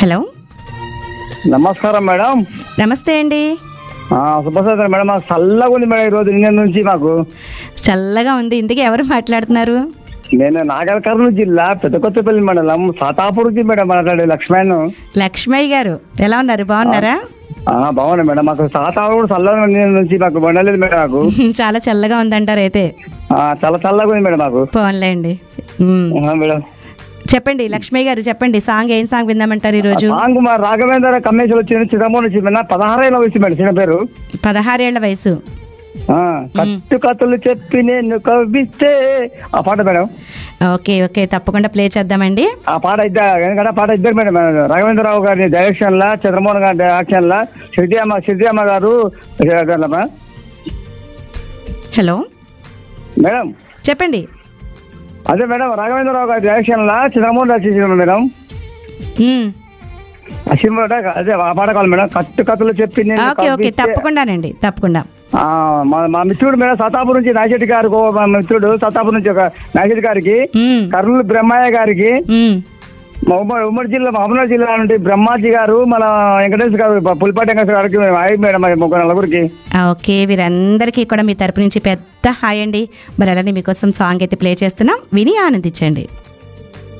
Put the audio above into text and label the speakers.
Speaker 1: Hello
Speaker 2: నమస్కారం madam
Speaker 1: నమస్తే అండి
Speaker 2: ఆ, శుభ సాయంత్రం మేడం మాకు చల్లగా ఉంది మేడం ఈరోజు నిన్న నుంచి మాకు
Speaker 1: చల్లగా ఉంది ఇంతకీ ఎవరు మాట్లాడుతున్నారు
Speaker 2: నేను నాగర్ కర్నూలు జిల్లా పెద్ద కొత్తపల్లి మండలం సాతాపూర్ నుంచి మేడం మాట్లాడే లక్ష్మణ్
Speaker 1: లక్ష్మయ్య గారు ఎలా ఉన్నారు బాగున్నారా
Speaker 2: ఆ, బాగున్నా మేడం మాకు సాతాపూర్ కూడా చల్లగా ఉంది నిన్న నుంచి మాకు బండలేదు మేడం మాకు
Speaker 1: చాలా చల్లగా ఉందంటారు అయితే
Speaker 2: ఆ, చాలా చల్లగా ఉంది మేడం మాకు
Speaker 1: పోన్లేండి ఉమ్.
Speaker 2: ఆ, మేడం
Speaker 1: చెప్పండి లక్ష్మయ్య గారు చెప్పండి సాంగ్ ఏం సాంగ్ విందామంటారు ఈరోజు
Speaker 2: సాంగ్ మా రాఘవేంద్ర కమ్మేశ్వర వచ్చింది చిదంబరం నుంచి మేడం పదహారేళ్ళ వయసు మేడం చిన్న పేరు
Speaker 1: పదహారేళ్ల వయసు
Speaker 2: ఆ, కట్టు కథలు చెప్పి నేను కవ్విస్తే ఆ పాట మేడం
Speaker 1: ఓకే ఓకే తప్పకుండా ప్లే చేద్దామండి
Speaker 2: ఆ పాట ఇద్దరు ఎందుకంటే ఆ పాట ఇద్దరు మేడం రాఘవేంద్రరావు గారి డైరెక్షన్ లా చంద్రమోహన్ గారి డైరెక్షన్ లా సిరిజయమ్మ సిరిజయమ్మ గారు అదేనమ్మా.
Speaker 1: హలో
Speaker 2: మేడం
Speaker 1: చెప్పండి
Speaker 2: అదే మేడం రాఘవేంద్రరావు గారి డైరెక్షన్ లా చంద్రమోహన్ రాజు చేసిన మేడం
Speaker 1: ఉమ్.
Speaker 2: ఆ సినిమా అదే ఆ పాట కావాలి మేడం కట్టు కథలు చెప్పి నేను
Speaker 1: ఓకే ఓకే
Speaker 2: కవ్విస్తే-
Speaker 1: తప్పకుండానండి తప్పకుండా
Speaker 2: ఆ, మా మా మిత్రుడు మేడం సతాపూర్ నుంచి నాగశెట్టి గారికి ఓ మా మిత్రుడు సతాపూర్ నుంచి ఒక నాగశెట్టి గారికి
Speaker 1: ఉమ్.
Speaker 2: కర్నూలు బ్రహ్మయ్య గారికి
Speaker 1: ఉమ్.
Speaker 2: మా ఉమ్మడి ఉమ్మడి జిల్లా మహబూబ్నగర్ జిల్లా నుండి బ్రహ్మాజీ గారు మన వెంకటేష్ గారు పులిపాటి వెంకటేశ్వర గారికి హాయ్ మేడం మరి ముగ్గురు నలుగురికి
Speaker 1: ఆ, ఓకే వీరందరికీ కూడా మీ తరపు నుంచి పెద్ద హాయ్ అండి మరి అలానే మీకోసం సాంగ్ అయితే ప్లే చేస్తున్నాం విని ఆనందించండి